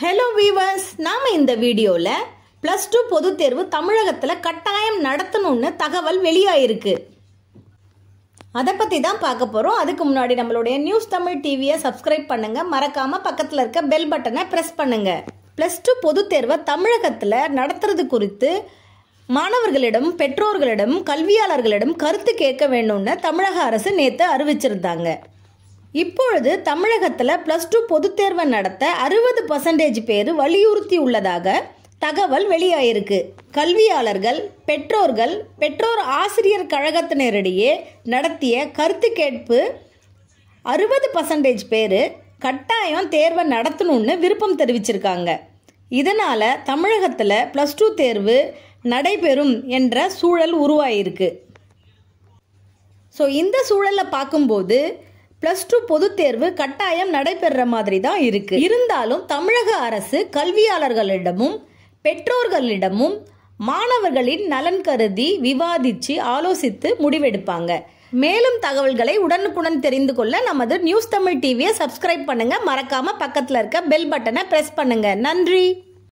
hello viewers நாம இந்த வீடியோவில் ப்ளஸ் டூ பொதுத் தேர்வு தமிழகத்தில் கட்டாயம் நடத்தணும்னு தகவல் வெளியாயிருக்கு அதை பற்றி தான் பார்க்க போகிறோம் அதுக்கு முன்னாடி நம்மளுடைய நியூஸ் தமிழ் டிவியை சப்ஸ்கிரைப் பண்ணுங்க மறக்காம பக்கத்தில் இருக்க பெல் பட்டனை ப்ரெஸ் பண்ணுங்க ப்ளஸ் டூ பொதுத் தேர்வை தமிழகத்தில் நடத்துறது குறித்து மாணவர்களிடம் பெற்றோர்களிடம் கல்வியாளர்களிடம் கருத்து கேட்க வேண்டும்னு தமிழக அரசு நேற்று அறிவிச்சிருந்தாங்க இப்பொழுது தமிழகத்தில் ப்ளஸ் டூ பொதுத் தேர்வை நடத்த அறுபது பர்சன்டேஜ் பேர் வலியுறுத்தி உள்ளதாக தகவல் வெளியாயிருக்கு கல்வியாளர்கள் பெற்றோர்கள் பெற்றோர் ஆசிரியர் கழகத்தினரிடையே நடத்திய கருத்து கேட்பு அறுபது பர்சன்டேஜ் பேர் கட்டாயம் தேர்வை நடத்தணும்னு விருப்பம் தெரிவிச்சிருக்காங்க இதனால் தமிழகத்தில் ப்ளஸ் டூ தேர்வு நடைபெறும் என்ற சூழல் உருவாயிருக்கு ஸோ இந்த சூழலில் பார்க்கும்போது ப்ளஸ் டூ பொதுத் தேர்வு கட்டாயம் நடைபெறுற மாதிரி தான் இருக்கு இருந்தாலும் தமிழக அரசு கல்வியாளர்களிடமும் பெற்றோர்களிடமும் மாணவர்களின் நலன் கருதி விவாதித்து ஆலோசித்து முடிவெடுப்பாங்க மேலும் தகவல்களை உடனுக்குடன் தெரிந்து கொள்ள நமது நியூஸ் தமிழ் டிவியை சப்ஸ்கிரைப் பண்ணுங்க மறக்காம பக்கத்தில் இருக்க பெல் பட்டனை பிரஸ் பண்ணுங்க நன்றி